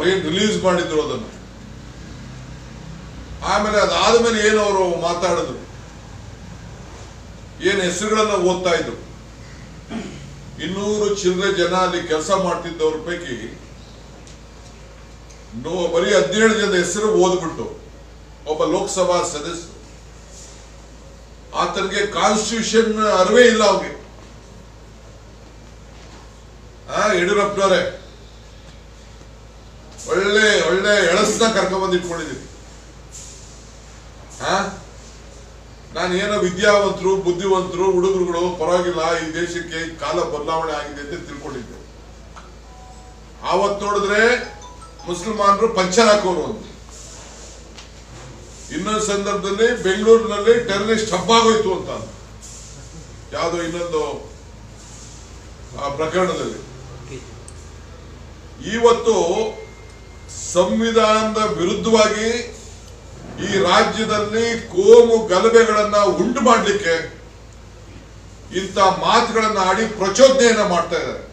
ಅವ್ರೇನ್ ರಿಲೀಸ್ ಮಾಡಿದ್ರು ಅದನ್ನು ಆಮೇಲೆ ಅದಾದ್ಮೇಲೆ ಏನು ಅವರು ಮಾತಾಡಿದ್ರು ಏನ್ ಹೆಸರುಗಳನ್ನ ಓದ್ತಾ ಇದ್ರು ಇನ್ನೂರು ಚಿಲ್ಲರೆ ಜನ ಅಲ್ಲಿ ಕೆಲಸ ಮಾಡ್ತಿದ್ದವ್ರ ಪೈಕಿ ನೋ ಬರೀ ಹದಿನೇಳು ಜನದ ಹೆಸರು ಓದ್ಬಿಟ್ಟು ಒಬ್ಬ ಲೋಕಸಭಾ ಸದಸ್ಯ ಆತನಿಗೆ ಕಾನ್ಸ್ಟಿಟ್ಯೂಷನ್ ಅರಿವೇ ಇಲ್ಲ ಅವ್ಗೆ ಆ ಯಡಿಯೂರಪ್ಪನವರೇ ಒಳ್ಳೆ ಒಳ್ಳೆ ಎಳಸ್ನ ಕರ್ಕೊಂಡ್ಬಂದು ಇಟ್ಕೊಂಡಿದ್ದೀವಿ ಆ ನಾನು ಏನೋ ವಿದ್ಯಾವಂತರು ಬುದ್ಧಿವಂತರು ಹುಡುಗರುಗಳು ಪರವಾಗಿಲ್ಲ ಈ ದೇಶಕ್ಕೆ ಕಾಲ ಬದಲಾವಣೆ ಆಗಿದೆ ಅಂತ ತಿಳ್ಕೊಂಡಿದ್ದೆ ಆವತ್ ನೋಡಿದ್ರೆ ಮುಸಲ್ಮಾನರು ಪಂಚರ್ ಹಾಕೋರು ಅಂತ ಇನ್ನೊಂದು ಸಂದರ್ಭದಲ್ಲಿ ಬೆಂಗಳೂರಿನಲ್ಲಿ ಟೆರರಿಸ್ಟ್ ಹಬ್ಬ ಆಗೋಯ್ತು ಅಂತ ಯಾವುದೋ ಇನ್ನೊಂದು ಆ ಪ್ರಕರಣದಲ್ಲಿ ಇವತ್ತು ಸಂವಿಧಾನದ ವಿರುದ್ಧವಾಗಿ ಈ ರಾಜ್ಯದಲ್ಲಿ ಕೋಮು ಗಲಭೆಗಳನ್ನ ಉಂಟು ಮಾಡಲಿಕ್ಕೆ ಇಂಥ ಮಾತುಗಳನ್ನ ಆಡಿ ಪ್ರಚೋದನೆಯನ್ನ ಮಾಡ್ತಾ ಇದ್ದಾರೆ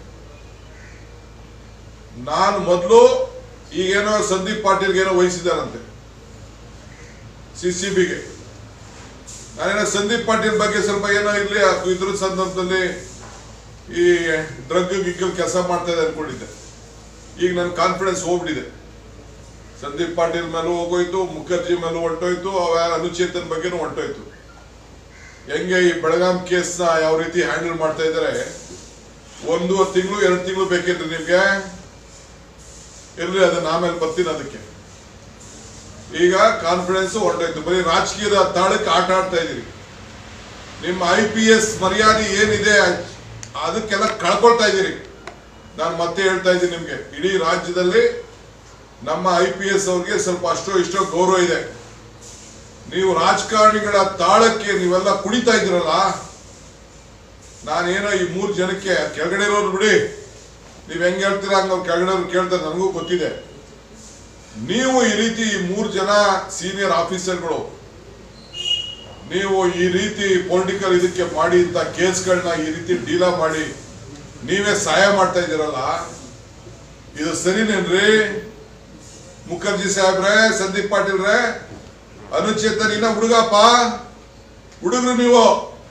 ನಾನು ಮೊದಲು ಈಗೇನೋ ಸಂದೀಪ್ ಪಾಟೀಲ್ಗೆ ಏನೋ ವಹಿಸಿದ್ದಾರಂತೆ ಸಿ ಸಿ ಬಿಗೆ ನಾನೇನೋ ಸಂದೀಪ್ ಪಾಟೀಲ್ ಬಗ್ಗೆ ಸ್ವಲ್ಪ ಏನೋ ಇರ್ಲಿ ಆ ಇದ್ರ ಸಂದರ್ಭದಲ್ಲಿ ಈ ಡ್ರಗ್ ಗಿಗ್ಗಲ್ ಕೆಲಸ ಮಾಡ್ತಾ ಇದೆ ಅನ್ಕೊಂಡಿದ್ದೆ ಈಗ ನನ್ನ ಕಾನ್ಫಿಡೆನ್ಸ್ ಹೋಗ್ಬಿಟ್ಟಿದೆ ಸಂದೀಪ್ ಪಾಟೀಲ್ ಮೇಲೂ ಹೋಗೋಯ್ತು ಮುಖರ್ಜಿ ಮೇಲೂ ಹೊಂಟೋಯ್ತು ಅವ ಅನುಚೇತನ್ ಬಗ್ಗೆನೂ ಹೊಂಟೋಯ್ತು ಹೆಂಗೆ ಈ ಬೆಳಗಾಂ ಕೇಸ್ನ ಯಾವ ರೀತಿ ಹ್ಯಾಂಡಲ್ ಮಾಡ್ತಾ ಇದ್ದಾರೆ ಒಂದೂವರೆ ತಿಂಗಳು ಎರಡು ತಿಂಗಳು ಬೇಕಿದ್ರೆ ನಿಮ್ಗೆ ಇರ್ಲಿ ಅದನ್ನ ಆಮೇಲೆ ಬರ್ತೀನಿ ಅದಕ್ಕೆ ಈಗ ಕಾನ್ಫಿಡೆನ್ಸ್ ಹೊರಟೋಯ್ತು ಬರೀ ರಾಜಕೀಯದ ತಾಳಕ್ಕೆ ಆಟ ಆಡ್ತಾ ಇದೀರಿ ನಿಮ್ಮ ಐ ಪಿ ಎಸ್ ಮರ್ಯಾದೆ ಏನಿದೆ ಅದಕ್ಕೆಲ್ಲ ಕಳ್ಕೊಳ್ತಾ ಇದ್ದೀರಿ ನಾನು ಮತ್ತೆ ಹೇಳ್ತಾ ಇದ್ದೀನಿ ನಿಮ್ಗೆ ಇಡೀ ರಾಜ್ಯದಲ್ಲಿ ನಮ್ಮ ಐ ಪಿ ಎಸ್ ಅವ್ರಿಗೆ ಸ್ವಲ್ಪ ಅಷ್ಟೋ ಇಷ್ಟೋ ಗೌರವ ಇದೆ ನೀವು ರಾಜಕಾರಣಿಗಳ ತಾಳಕ್ಕೆ ನೀವೆಲ್ಲ ಕುಣಿತಾ ಇದ್ದೀರಲ್ಲ ನಾನೇನೋ ಈ ಮೂರು ಜನಕ್ಕೆ ಕೆಳಗಡೆ ಇರೋರು ಬಿಡಿ ನೀವ್ ಹೆಂಗ್ ಹೇಳ್ತೀರಾ ಹಂಗ ಅವ್ರು ಕೆಳಗಡೆ ಅವ್ರು ಕೇಳ್ತಾರೆ ನನಗೂ ಗೊತ್ತಿದೆ ನೀವು ಈ ರೀತಿ ಈ ಮೂರು ಜನ ಸೀನಿಯರ್ ಆಫೀಸರ್ಗಳು ನೀವು ಈ ರೀತಿ ಪೊಲಿಟಿಕಲ್ ಇದಕ್ಕೆ ಮಾಡಿ ಇಂಥ ಕೇಸ್ಗಳನ್ನ ಈ ರೀತಿ ಡೀಲ ಮಾಡಿ ನೀವೇ ಸಹಾಯ ಮಾಡ್ತಾ ಇದ್ದೀರಲ್ಲ ಇದು ಸರಿನೇನ್ರಿ ಮುಖರ್ಜಿ ಸಾಹೇಬ್ರೆ ಸಂದೀಪ್ ಪಾಟೀಲ್ರೆ ಅನುಚೇತನ್ ಇನ್ನ ಹುಡುಗಪ್ಪ ಹುಡುಗರು ನೀವು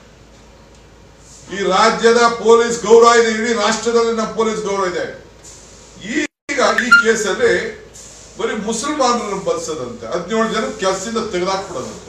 ಈ ರಾಜ್ಯದ ಪೊಲೀಸ್ ಗೌರವ ಇದೆ ಇಡೀ ರಾಷ್ಟ್ರದಲ್ಲಿ ನಮ್ಮ ಪೊಲೀಸ್ ಗೌರವ ಇದೆ ಈಗ ಈ ಕೇಸಲ್ಲಿ ಬರೀ ಮುಸಲ್ಮಾನರನ್ನು ಬಲ್ಸದಂತೆ ಹದಿನೇಳು ಜನ ಕೆಲಸದಿಂದ ತೆಗೆದಾಕ್ಬಿಡೋದಂತೆ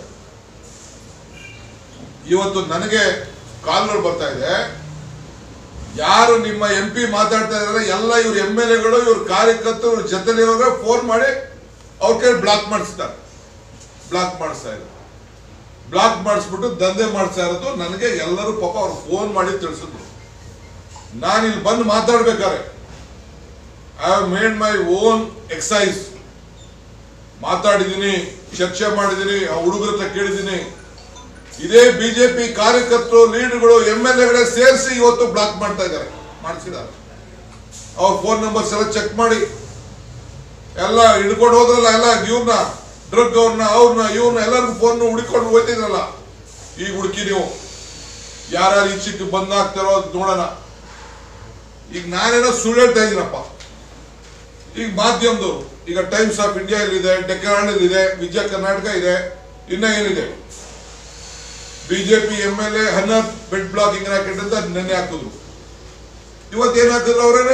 ಇವತ್ತು ನನಗೆ ಕಾಲ್ಗಳು ಬರ್ತಾ ಇದೆ ಯಾರು ನಿಮ್ಮ ಎಂ ಪಿ ಮಾತಾಡ್ತಾ ಇದಾರೆ ಎಲ್ಲ ಇವ್ರ ಎಂ ಎಲ್ ಎಗಳು ಇವ್ರ ಕಾರ್ಯಕರ್ತರು ಇವ್ರ ಜೊತೆಲಿರೋರೆ ಫೋನ್ ಮಾಡಿ ಅವ್ರ ಕೈ ಬ್ಲಾಕ್ ಮಾಡಿಸ್ತಾರೆ ಬ್ಲಾಕ್ ಮಾಡಿಸ್ತಾ ಇದ್ದಾರೆ ಬ್ಲಾಕ್ ಮಾಡಿಸ್ಬಿಟ್ಟು ದಂಧೆ ಮಾಡಿಸ್ತಾ ಇರೋದು ನನಗೆ ಎಲ್ಲರೂ ಪಾಪ ಅವ್ರು ಫೋನ್ ಮಾಡಿ ತಿಳಿಸಿದ್ರು ನಾನು ಇಲ್ಲಿ ಬಂದು ಮಾತಾಡ್ಬೇಕಾರೆ I have made my own exercise ಮಾತಾಡಿದ್ದೀನಿ ಚರ್ಚೆ ಮಾಡಿದ್ದೀನಿ ಆ ಹುಡುಗರ ಹತ್ರ ಕೇಳಿದ್ದೀನಿ ಇದೇ ಬಿಜೆಪಿ ಕಾರ್ಯಕರ್ತರು ಲೀಡರ್ಗಳು ಎಂ ಎಲ್ ಎಗಳೇ ಸೇರಿಸಿ ಇವತ್ತು ಬ್ಲಾಕ್ ಮಾಡ್ತಾ ಇದ್ದಾರೆ ಮಾಡಿಸಿದ್ದಾರೆ ಅವ್ರ ಫೋನ್ ನಂಬರ್ಸ್ ಎಲ್ಲ ಚೆಕ್ ಮಾಡಿ ಎಲ್ಲ ಹಿಡ್ಕೊಂಡು ಹೋದ್ರಲ್ಲ ಎಲ್ಲ ಇವ್ರನ್ನ ಡ್ರಗ್ ಅವ್ರನ್ನ ಅವ್ರನ್ನ ಇವ್ರನ್ನ ಎಲ್ಲರಿಗೂ ಫೋನ್ ಹುಡುಕೊಂಡು ಹೋಗ್ತಿದ್ರಲ್ಲ ಈಗ ಹುಡುಕಿ ನೀವು ಯಾರ್ಯಾರು ಈಚೆಗೆ ಬಂದಾಗ್ತಾರೋ ಅದ್ ನೋಡೋಣ ಈಗ ನಾನೇನೋ ಸುಳ್ಳು ಹೇಳ್ತಾ ಇದ್ದೀನಪ್ಪ ಈಗ ಮಾಧ್ಯಮದವರು ಈಗ ಟೈಮ್ಸ್ ಆಫ್ ಇಂಡಿಯಾ ಇಲ್ಲಿದೆ ಡೆಕ್ಕನ್ ಇದೆ ವಿಜಯ ಕರ್ನಾಟಕ ಇದೆ ಇನ್ನ ಏನಿದೆ ಬಿಜೆಪಿ ಎಂ ಎಲ್ ಎ ಹನ್ನತ್ ಬೆಡ್ ಬ್ಲಾಕಿಂಗ್ ರಾಕೆಟ್ ಅಂತ ನೆನ್ನೆ ಹಾಕಿದ್ರು ಇವತ್ತು ಏನ್ ಹಾಕಿದ್ರು ಅವರೇ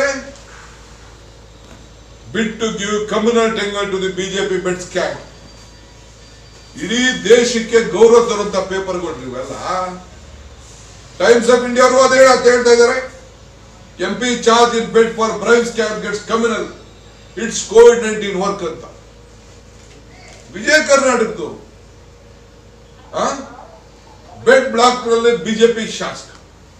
bid to give communal tangle to the BJP bed scam ಇಡೀ ದೇಶಕ್ಕೆ ಗೌರವ ತರುವಂತ ಪೇಪರ್ ಕೊಟ್ರಿ ಇವೆಲ್ಲ ಟೈಮ್ಸ್ ಆಫ್ ಇಂಡಿಯಾ ಅವರು ಅದೇ ಅಂತ ಹೇಳ್ತಾ ಇದ್ದಾರೆ M P charge in bed for bribe scam gets communal it's Covid nineteen work ಅಂತ ವಿಜಯ ಕರ್ನಾಟಕದವರು ಬೆಡ್ ಬ್ಲಾಕ್ ನಲ್ಲಿ ಬಿಜೆಪಿ ಶಾಸಕ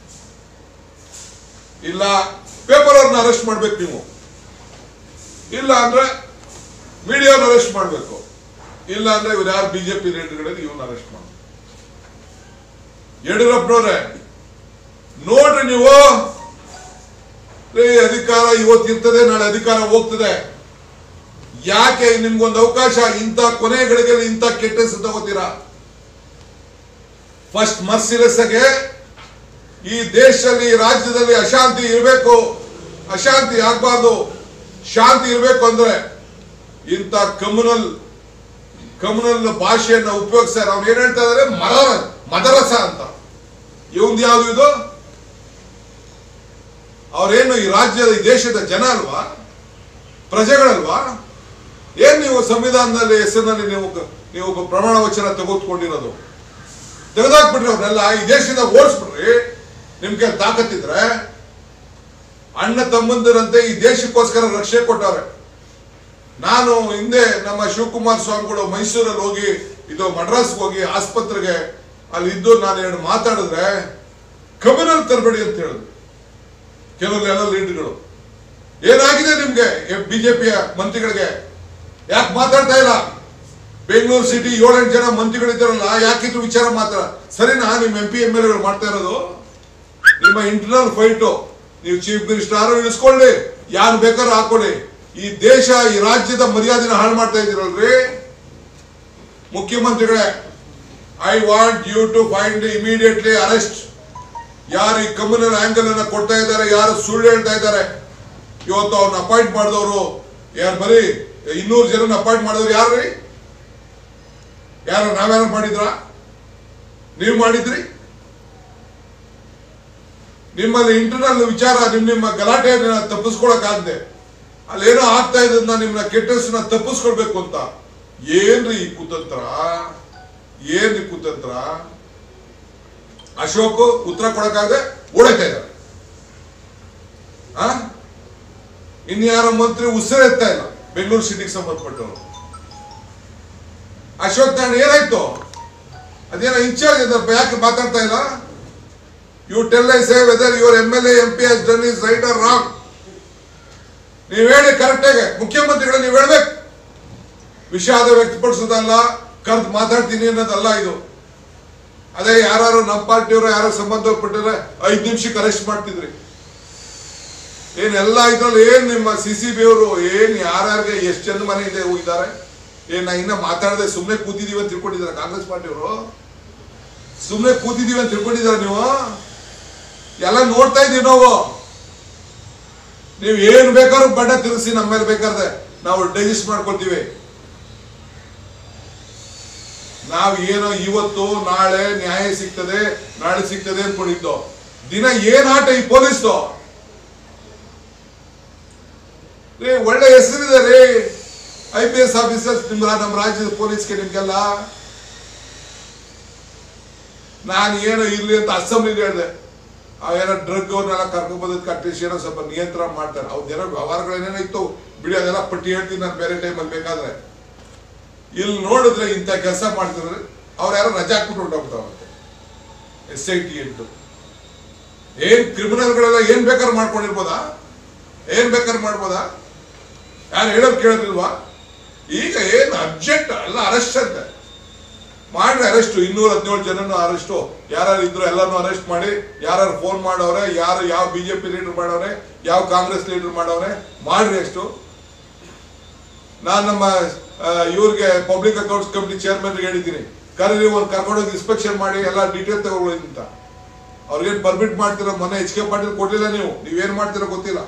ಇಲ್ಲ ಪೇಪರ್ ಅವ್ರನ್ನ ಅರೆಸ್ಟ್ ಮಾಡ್ಬೇಕು ನೀವು ಇಲ್ಲ ಅಂದ್ರೆ ಮೀಡಿಯಾವ್ರನ್ನ ಅರೆಸ್ಟ್ ಮಾಡ್ಬೇಕು ಇಲ್ಲ ಅಂದ್ರೆ ಇವ್ರು ಯಾರು ಬಿಜೆಪಿ ಲೀಡರ್ಗಳಲ್ಲಿ ಇವನ್ನ ಅರೆಸ್ಟ್ ಮಾಡ್ಬೇಕು ಯಡಿಯೂರಪ್ಪನವ್ರೆ ನೋಡ್ರಿ ನೀವು ಏ, ಅಧಿಕಾರ ಇವತ್ತು ಇರ್ತದೆ ನಾಳೆ ಅಧಿಕಾರ ಹೋಗ್ತದೆ ಯಾಕೆ ನಿಮ್ಗೊಂದು ಅವಕಾಶ ಇಂಥ ಕೊನೆ ಗಳಿಗೆಯಲ್ಲಿ ಇಂಥ ಕೆಟ್ಟ ಹೆಸರು ತಗೋತೀರಾ ಫಸ್ಟ್ ಮರ್ಸಿಲೆಸ್ ಆಗಿ ಈ ದೇಶದಲ್ಲಿ ಈ ರಾಜ್ಯದಲ್ಲಿ ಅಶಾಂತಿ ಇರಬೇಕು ಅಶಾಂತಿ ಆಗ್ಬಾರ್ದು ಶಾಂತಿ ಇರಬೇಕು ಅಂದ್ರೆ ಇಂಥ ಕಮ್ಯುನಲ್ ಕಮ್ಯುನಲ್ ಭಾಷೆಯನ್ನ ಉಪಯೋಗಿಸ್ತಾರೆ ಅವ್ರು ಏನ್ ಹೇಳ್ತಾ ಇದಾರೆ ಮರ ಮದರಸ ಅಂತ ಇವಂದು ಯಾವ್ದು ಇದು ಅವ್ರೇನು ಈ ರಾಜ್ಯದ ಈ ದೇಶದ ಜನ ಅಲ್ವಾ ಪ್ರಜೆಗಳಲ್ವಾ ಏನ್ ನೀವು ಸಂವಿಧಾನದಲ್ಲಿ ಹೆಸರಿನಲ್ಲಿ ನೀವು ನೀವು ಪ್ರಮಾಣ ವಚನ ತೆಗೆದುಕೊಂಡಿರೋದು ತೆಗೆದಾಕ್ಬಿಟ್ರಿ ಅವ್ರನ್ನೆಲ್ಲ ಈ ದೇಶದಿಂದ ಓಡಿಸ್ಬಿಡ್ರಿ ನಿಮ್ಗೆ ತಾಕತ್ತಿದ್ರೆ ಅಣ್ಣ ತಮ್ಮಂದಿರಂತೆ ಈ ದೇಶಕ್ಕೋಸ್ಕರ ರಕ್ಷಣೆ ಕೊಟ್ಟವ್ರೆ ನಾನು ಹಿಂದೆ ನಮ್ಮ ಶಿವಕುಮಾರ್ ಸ್ವಾಮಿಗಳು ಮೈಸೂರಲ್ಲಿ ಹೋಗಿ ಇದು ಮಡ್ರಾಸ್ಗೆ ಹೋಗಿ ಆಸ್ಪತ್ರೆಗೆ ಅಲ್ಲಿ ಇದ್ದು ನಾನು ಎರಡು ಮಾತಾಡಿದ್ರೆ ಕಮ್ಯುನಲ್ ತರಬೇಡಿ ಅಂತ ಹೇಳಿದ್ರು ಕೆಲವರು ಎಲ್ಲ ಲೀಡರ್ಗಳು ಏನಾಗಿದೆ ನಿಮ್ಗೆ ಬಿಜೆಪಿಯ ಮಂತ್ರಿಗಳಿಗೆ ಯಾಕೆ ಮಾತಾಡ್ತಾ ಇಲ್ಲ ಬೆಂಗಳೂರು ಸಿಟಿ ಏಳೆಂಟು ಜನ ಮಂತ್ರಿಗಳಿದ್ದಾರಲ್ಲ ಯಾಕಿದ್ರು ವಿಚಾರ ಮಾತ್ರ ಸರಿನಾ ನಿಮ್ ಎಂ ಪಿ ಎಂ ಎಲ್ ಮಾಡ್ತಾ ಇರೋದು ನಿಮ್ಮ ಇಂಟರ್ನಲ್ ಫೈಟು ನೀವು ಚೀಫ್ ಮಿನಿಸ್ಟರ್ ಇಳಿಸ್ಕೊಳ್ಳಿ ಯಾರು ಬೇಕಾದ್ರೂ ಹಾಕೊಳ್ಳಿ ಈ ದೇಶ ಈ ರಾಜ್ಯದ ಮರ್ಯಾದೆನ ಹಾಳು ಮಾಡ್ತಾ ಇದ್ದೀರಲ್ರಿ ಮುಖ್ಯಮಂತ್ರಿಗಳೇ I want you to find immediately arrest ಯಾರು ಈ ಕಮ್ಯುನಲ್ ಆಂಗಲ್ ಅನ್ನ ಕೊಡ್ತಾ ಇದ್ದಾರೆ ಯಾರು ಸುಳ್ಳು ಹೇಳ್ತಾ ಇದ್ದಾರೆ ಇವತ್ತು ಅವ್ರನ್ನ ಅಪಾಯಿಂಟ್ ಮಾಡಿದವರು ಯಾರು ಬರೀ ಇನ್ನೂರು ಜನ ಅಪಾಯಿಂಟ್ ಮಾಡಿದವರು ಯಾರು ಯಾರು ನಾವ್ಯಾರು ಮಾಡಿದ್ರ ನೀವು ಮಾಡಿದ್ರಿ ನಿಮ್ಮಲ್ಲಿ ಇಂಟರ್ನಲ್ ವಿಚಾರ ನಿಮ್ ನಿಮ್ಮ ಗಲಾಟೆ ತಪ್ಪಿಸ್ಕೊಳಕ್ಕಾಗದೆ ಅಲ್ಲೇನೋ ಆಗ್ತಾ ಇದ್ದನ್ನ ನಿಮ್ಮನ್ನ ಕೆಟ್ಟಸ್ನ ತಪ್ಪಿಸ್ಕೊಳ್ಬೇಕು ಅಂತ ಏನ್ರಿ ಈ ಕುತಂತ್ರ ಏನ್ರಿ ಕುತಂತ್ರ ಅಶೋಕ್ ಉತ್ತರ ಕೊಡಕ್ಕಾಗದೆ ಓಡಾಯ್ತಾ ಇದ್ದಾರೆ ಆ ಇನ್ಯಾರ ಮಂತ್ರಿ ಉಸಿರು ಎತ್ತಾ ಇಲ್ಲ ಬೆಂಗಳೂರು ಸಿಟಿಗೆ ಸಂಬಂಧಪಟ್ಟವರು ಅಶೋಕ್ ತಾಂಡ್ ಏನಾಯ್ತು ಅದೇನೋ ಇನ್ಚಾರ್ಜ್ ಇದ್ದಾರೆ ಯಾಕೆ ಮಾತಾಡ್ತಾ ಇಲ್ಲ you tell I say whether your M L M P has done is right or wrong ನೀವು ಹೇಳಿ ಕರೆಕ್ಟಾಗಿ ಮುಖ್ಯಮಂತ್ರಿಗಳು ನೀವು ಹೇಳ್ಬೇಕು ವಿಷಾದ ವ್ಯಕ್ತಪಡಿಸೋದಲ್ಲ ಕರೆದು ಮಾತಾಡ್ತೀನಿ ಅನ್ನೋದಲ್ಲ ಇದು ಅದೇ ಯಾರು ನಮ್ಮ ಪಾರ್ಟಿಯವರು ಯಾರು ಸಂಬಂಧಪಟ್ಟಿದ್ರೆ ಐದು ನಿಮಿಷಕ್ಕೆ ಅರೆಸ್ಟ್ ಮಾಡ್ತಿದ್ರಿ ಏನೆಲ್ಲ ಇದ್ರಲ್ಲಿ ಏನ್ ನಿಮ್ಮ ಸಿ ಸಿ ಬಿ ಅವರು ಏನ್ ಯಾರ್ಯಾರಿಗೆ ಎಷ್ಟು ಜನ ಮನೆಯಿಂದ ಹೋಗಿದ್ದಾರೆ ಏನ್ ನಾ ಇನ್ನ ಮಾತಾಡದೆ ಸುಮ್ಮನೆ ಕೂತಿದೀವಿ ಅಂತ ತಿಳ್ಕೊಂಡಿದ್ದಾರೆ ಕಾಂಗ್ರೆಸ್ ಪಾರ್ಟಿಯವರು ಸುಮ್ಮನೆ ಕೂತಿದೀವಿ ಅಂತ ತಿಳ್ಕೊಂಡಿದ್ದಾರೆ ನೀವು ಎಲ್ಲ ನೋಡ್ತಾ ಇದೀವಿ ನಾವು ನೀವು ಏನ್ ಬೇಕಾದ್ರೂ ಬಡ್ಡ ತಿರುಗಿಸಿ ನಮ್ಮ ಮೇಲೆ ಬೇಕಾದ್ರೆ ನಾವು ಡೈಜೆಸ್ಟ್ ಮಾಡ್ಕೊಳ್ತೀವಿ ನಾವು ಏನೋ ಇವತ್ತು ನಾಳೆ ನ್ಯಾಯ ಸಿಗ್ತದೆ ನಾಳೆ ಸಿಗ್ತದೆ ಅನ್ಕೊಂಡಿದ್ದು ದಿನ ಏನ್ ಆಟ ಈ ಪೊಲೀಸ್ದು ರೀ ಒಳ್ಳೆ ಹೆಸರಿದೆ ರೀ ಐ ಪಿ ಎಸ್ ಆಫೀಸರ್ಸ್ ನಿಮ್ ರಾ- ನಮ್ಮ ರಾಜ್ಯದ ಪೊಲೀಸ್ಗೆ ನಿಮ್ಗೆಲ್ಲ ನಾನು ಏನೋ ಇರ್ಲಿ ಅಂತ ಅಸೆಂಬ್ಲಿ ಹೇಳಿದೆ ಅವೇನೋ ಡ್ರಗ್ ಅವ್ರನ್ನೆಲ್ಲ ಕರ್ಕೊಂಡ್ ಬಂದದ್ ಕಟ್ಟಿಸಿ ಏನೋ ಸ್ವಲ್ಪ ನಿಯಂತ್ರಣ ಮಾಡ್ತಾರೆ ಅವ್ರದ್ದೇನೋ ವ್ಯವಹಾರಗಳೇನೇನೋ ಇತ್ತು ಬಿಡಿ ಅದೆಲ್ಲ ಪಟ್ಟಿ ಹೇಳ್ತೀನಿ ನಾನು ಬೇರೆ ಟೈಮಲ್ಲಿ ಬೇಕಾದ್ರೆ ಇಲ್ಲಿ ನೋಡಿದ್ರೆ ಇಂಥ ಕೆಲಸ ಮಾಡ್ತಿದ್ರೆ ಅವ್ರು ಯಾರೋ ರಜಾ ಹಾಕ್ಬಿಟ್ಟು ಹೊರಟೋಗ್ತಾವಂತೆ ಎಸ್ ಐ ಟಿ ಎಂಟು ಏನ್ ಕ್ರಿಮಿನಲ್ಗಳೆಲ್ಲ ಏನ್ ಬೇಕಾದ್ರೆ ಮಾಡ್ಕೊಂಡಿರ್ಬೋದಾ ಏನ್ ಬೇಕಾದ್ರೆ ಮಾಡ್ಬೋದಾ ಯಾರು ಹೇಳೋದು ಕೇಳೋದಿಲ್ವಾ ಈಗ ಏನು ಅರ್ಜೆಂಟ್ ಎಲ್ಲ ಅರೆಸ್ಟ್ ಅಂತೆ ಮಾಡ್ರಿ ಅರೆಸ್ಟ್ ಇನ್ನೂರ ಹದಿನೇಳು ಜನನು ಅರೆಸ್ಟು ಯಾರ್ಯಾರು ಇದ್ರು ಎಲ್ಲಾನು ಅರೆಸ್ಟ್ ಮಾಡಿ ಯಾರ್ಯಾರು ಫೋನ್ ಮಾಡವ್ರೆ ಯಾರು ಯಾವ ಬಿಜೆಪಿ ಲೀಡರ್ ಮಾಡವ್ರೆ ಯಾವ ಕಾಂಗ್ರೆಸ್ ಲೀಡರ್ ಮಾಡವ್ರೆ ಮಾಡ್ರಿ ಅಷ್ಟು ನಾನು ನಮ್ಮ ಆ, ಇವ್ರಿಗೆ ಪಬ್ಲಿಕ್ ಅಕೌಂಟ್ಸ್ ಕಂಪ್ನಿ ಚೇರ್ಮನ್ ಹೇಳಿದ್ದೀನಿ ಕರೀರಿ ಒಂದು ಕರ್ಕೊಂಡೋಗಿ ಇನ್ಸ್ಪೆಕ್ಷನ್ ಮಾಡಿ ಎಲ್ಲ ಡೀಟೇಲ್ ತಗೊಳ್ಳಿ ಅಂತ ಅವ್ರಿಗೇನು ಪರ್ಮಿಟ್ ಮಾಡ್ತೀರ ಮೊನ್ನೆ ಎಚ್ ಕೆ ಪಾಟೀಲ್ ಕೊಡ್ಲಿಲ್ಲ ನೀವು ನೀವೇನ್ ಮಾಡ್ತೀರೋ ಗೊತ್ತಿಲ್ಲ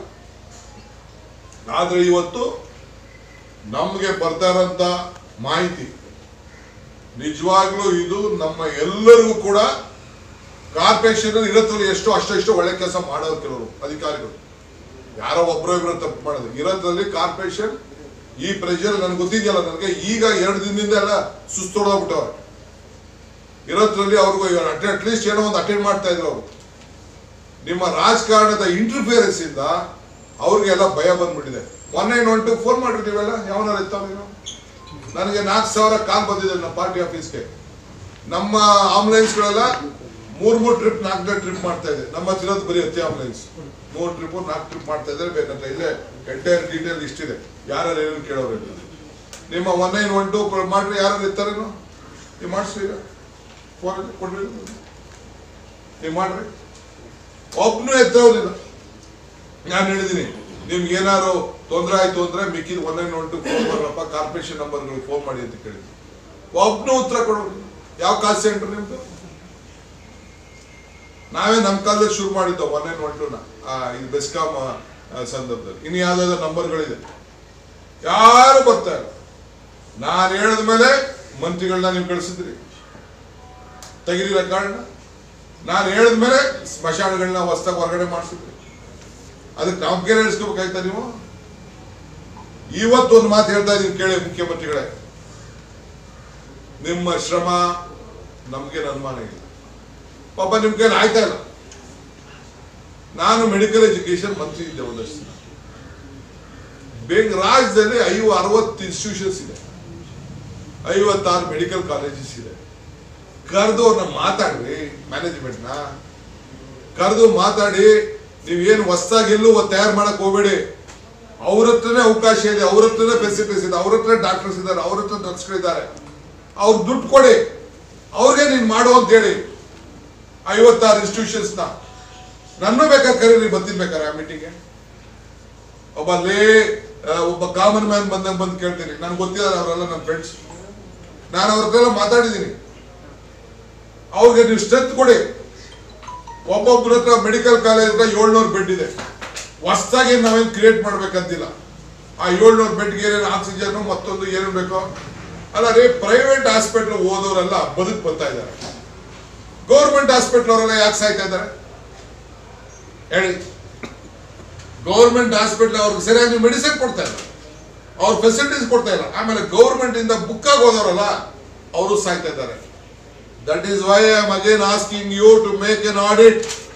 ಆದ್ರೆ ಇವತ್ತು ನಮ್ಗೆ ಬರ್ತಾ ಇರೋಂಥ ಮಾಹಿತಿ ನಿಜವಾಗ್ಲೂ ಇದು ನಮ್ಮ ಎಲ್ಲರಿಗೂ ಕೂಡ ಕಾರ್ಪೊರೇಷನ್ ಇರತ್ತಲ್ಲಿ ಎಷ್ಟು ಅಷ್ಟು ಒಳ್ಳೆ ಕೆಲಸ ಮಾಡೋರು ಕೆಲವರು ಅಧಿಕಾರಿಗಳು ಯಾರೋ ಒಬ್ಬರೋ ಇಬ್ಬರು ತಪ್ಪು ಮಾಡೋದು ಇರೋದ್ರಲ್ಲಿ ಕಾರ್ಪೊರೇಷನ್ ಈ ಪ್ರೆಷರ್ ನನ್ಗೆ ಗೊತ್ತಿದೆಯಲ್ಲ ನನಗೆ ಈಗ ಎರಡು ದಿನದಿಂದ ಎಲ್ಲ ಸುಸ್ತೋಡೋಗ್ಬಿಟ್ಟವ್ರೆ ಇರೋದ್ರಲ್ಲಿ ಅವ್ರಿಗೂ ಅಟ್ ಲೀಸ್ಟ್ ಏನೋ ಒಂದು ಅಟೆಂಡ್ ಮಾಡ್ತಾ ಇದ್ರು ಅವರು ನಿಮ್ಮ ರಾಜಕಾರಣದ ಇಂಟರ್ಫಿಯರೆನ್ಸ್ ಇಂದ ಅವ್ರಿಗೆಲ್ಲ ಭಯ ಬಂದ್ಬಿಟ್ಟಿದೆ ಮೊನ್ನೆ ಹೊಂಟು ಫೋನ್ ಮಾಡ್ರಿ ನೀವೆಲ್ಲ ಯಾವನಾರು ಎತ್ತಾವ ನೀನು ನನಗೆ ನಾಲ್ಕು ಸಾವಿರ ಕಾಲ್ ಬಂದಿದೆ ನಮ್ಮ ಪಾರ್ಟಿ ಆಫೀಸ್ಗೆ ನಮ್ಮ ಆಂಬುಲೆನ್ಸ್ಗಳೆಲ್ಲ ಮೂರ್ ಮೂರ್ ಟ್ರಿಪ್ ನಾಲ್ಕು ಟ್ರಿಪ್ ಮಾಡ್ತಾ ಇದೆ ನಮ್ಮ ಹತ್ರ ಇರೋದು ಬರೀ ಹತ್ತಿ ಆಂಬುಲೆನ್ಸ್ ಮೂರ್ ಟ್ರಿಪ್ ನಾಲ್ಕು ಟ್ರಿಪ್ ಮಾಡ್ತಾ ಇದ್ದಾರೆ ಬೇಕಂತ ಇಲ್ಲೇ ಎಂಟೈರ್ ಡೀಟೇಲ್ ಇಷ್ಟಿದೆ ಯಾರು ಏನು ಕೇಳೋರು ಇಲ್ಲ. ನಿಮ್ಮ ಒನ್ ನೈನ್ ಒನ್ ಟು ಮಾಡ್ರಿ ಯಾರು ಇರ್ತಾರೇನು ನೀವು ಮಾಡಿಸ್ರಿ ಈಗ ಫೋನ್ ಕೊಡ್ರಿ ನೀವು ಮಾಡ್ರಿ ಒಬ್ನು ಎತ್ತೋದಿಲ್ಲ ನಾನು ಹೇಳಿದೀನಿ ನಿಮ್ಗೆ ಏನಾದ್ರು ತೊಂದರೆ ಆಯ್ತು ಅಂದ್ರೆ ಮಿಕ್ಕಿದ one nine one two phone ಮಾಡ್ರಪ್ಪ ಕಾರ್ಪೊರೇಷನ್ ನಂಬರ್ಗಳಿಗೆ ಫೋನ್ ಮಾಡಿ ಅಂತ ಕೇಳಿದ್ವಿ ಒಬ್ನು ಉತ್ತರ ಕೊಡೋದು ಯಾವ ಕಾಲ್ ಸೆಂಟರ್ ನಿಮ್ದು ನಾವೇ ನಮ್ಮ ಕಾಲದಲ್ಲಿ ಶುರು ಮಾಡಿದ್ದು ಒನ್ ನೈನ್ ಒನ್ ಟೂನ ಇದು ಬೆಸ್ಕಾಮ್ ಆ, ಸಂದರ್ಭದಲ್ಲಿ ಇನ್ನು ಯಾವ್ದಾದ್ರು ನಂಬರ್ಗಳಿದೆ ಯಾರು ಬರ್ತಾ ಇಲ್ಲ ನಾನು ಹೇಳಿದ ಮೇಲೆ ಮಂತ್ರಿಗಳನ್ನ ನೀವು ಕಳಿಸಿದ್ರಿ ತೆಗಿರಿ ರೆಕಾರ್ಡ್ನ ನಾನು ಹೇಳಿದ ಮೇಲೆ ಸ್ಮಶಾನಗಳನ್ನ ಹೊಸ್ದಾಗಿ ಹೊರಗಡೆ ಮಾಡಿಸಿದ್ರಿ ಅದಕ್ಕೆ ನಾವು ಕೇಳಿ ಹೇಳಿಸ್ಕೋಬೇಕಾಯ್ತಾ ನೀವು ಇವತ್ತು ಒಂದು ಮಾತು ಹೇಳ್ತಾ ಇದೀನಿ ಕೇಳಿ ಮುಖ್ಯಮಂತ್ರಿಗಳೇ ನಿಮ್ಮ ಶ್ರಮ ನಮ್ಗೆ ಅನುಮಾನ ಇಲ್ಲ ಪಾಪ ನಿಮ್ ಕೈಲಿ ಆಯ್ತಾ ಇಲ್ಲ ನಾನು ಮೆಡಿಕಲ್ ಎಜುಕೇಶನ್ ಮಂತ್ರಿ ಇದ್ದೆ ಒಂದಷ್ಟು ದಿನ. ಬೇಗ ರಾಜ್ಯದಲ್ಲಿ ಐವ ಅರವತ್ತು ಇನ್ಸ್ಟಿಟ್ಯೂಷನ್ಸ್ ಇದೆ ಐವತ್ತಾರು ಮೆಡಿಕಲ್ ಕಾಲೇಜಸ್ ಇದೆ ಕರೆದು ಅವ್ರನ್ನ ಮಾತಾಡ್ರಿ ಮ್ಯಾನೇಜ್ಮೆಂಟ್ನ ಕರೆದು ಮಾತಾಡಿ ನೀವೇನು ಹೊಸ್ದಾಗಿ ಎಲ್ಲೂ ತಯಾರು ಮಾಡಕ್ ಹೋಗ್ಬೇಡಿ ಅವ್ರ ಹತ್ರನೇ ಅವಕಾಶ ಇದೆ ಅವ್ರ ಹತ್ರನೇ ಫೆಸಿಲಿಟೀಸ್ ಇದೆ ಅವ್ರ ಹತ್ರ ಡಾಕ್ಟರ್ಸ್ ಇದ್ದಾರೆ ಅವ್ರ ಹತ್ರ ನರ್ಸ್ಗಳಿದ್ದಾರೆ ಅವ್ರು ದುಡ್ಡು ಕೊಡಿ ಅವ್ರಿಗೆ ನೀನ್ ಮಾಡು ಅಂತ ಹೇಳಿ ಐವತ್ತಾರು ಇನ್ಸ್ಟಿಟ್ಯೂಷನ್ಸ್ ನ ನನ್ನ ಬೇಕಾದ್ರೆ ಕರೀರಿ ಬರ್ತೀನಿ ಬೇಕಾರೆ ಆ ಮೀಟಿಂಗ್ಗೆ ಒಬ್ಬ ಲೇ ಆ, ಒಬ್ಬ ಕಾಮನ್ ಮ್ಯಾನ್ ಬಂದಂಗ ಬಂದು ಕೇಳ್ತೀನಿ ನನ್ಗೆ ಗೊತ್ತಿದ್ದಾರೆ ಅವರೆಲ್ಲ ನನ್ನ ಫ್ರೆಂಡ್ಸ್ ನಾನು ಅವ್ರ ಹತ್ರ ಎಲ್ಲ ಮಾತಾಡಿದ್ದೀನಿ ಅವ್ರಿಗೆ ನೀವು ಸ್ಟ್ರೆಂತ್ ಕೊಡಿ ಒಬ್ಬೊಬ್ಬರ ಹತ್ರ ಮೆಡಿಕಲ್ ಕಾಲೇಜ್ ಹತ್ರ ಏಳ್ನೂರು ಬೆಡ್ ಇದೆ ಹೊಸ್ದಾಗಿ ನಾವೇನು ಕ್ರಿಯೇಟ್ ಮಾಡ್ಬೇಕಂತಿಲ್ಲ ಆ ಏಳ್ನೂರು ಬೆಡ್ಗೆ ಏನೇನು ಆಕ್ಸಿಜನ್ ಮತ್ತೊಂದು ಏನೇನು ಬೇಕೋ ಅಲ್ಲ ರೀ ಪ್ರೈವೇಟ್ ಹಾಸ್ಪಿಟ್ಲ್ ಓದೋರೆಲ್ಲ ಬದುಕ್ ಬರ್ತಾ ಇದ್ದಾರೆ ಗೌರ್ಮೆಂಟ್ ಹಾಸ್ಪಿಟ್ಲ್ ಅವರೆಲ್ಲ ಯಾಕೆ ಸಾಯ್ತಾ ಇದ್ದಾರೆ ಹೇಳಿ ಗೌರ್ಮೆಂಟ್ ಹಾಸ್ಪಿಟ್ಲ್ ಅವ್ರಿಗೆ ಸರಿಯಾಗಿ ಮೆಡಿಸಿನ್ ಕೊಡ್ತಾ ಇಲ್ಲ ಅವ್ರ ಫೆಸಿಲಿಟೀಸ್ ಕೊಡ್ತಾ ಇಲ್ಲ ಆಮೇಲೆ ಗೌರ್ಮೆಂಟ್ ಇಂದ ಬುಕ್ ಆಗಿ ಹೋದವರಲ್ಲ ಅವರು ಸಾಯ್ತಾ ಇದ್ದಾರೆ that is why I am again asking you to make an audit